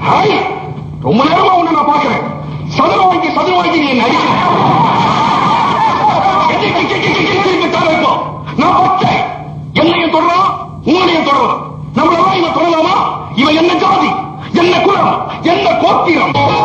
Hi ரொம்ப நேரமா உன்னை நான் பாக்குறேன் சதுர வாங்கி சதுர வாங்கி நீ என்ன அடிக்கிற என்னை கி- கி- கி- கி- கி- திருப்பி தர இப்போ. நான் பச்சை என்னையும் தொடரலாம் உங்களையும் தொடரலாம் நம்மளெல்லாம் இவன் தொடரலாமா இவன் என்ன ஜாதி என்ன குலம் என்ன கோத்திரம்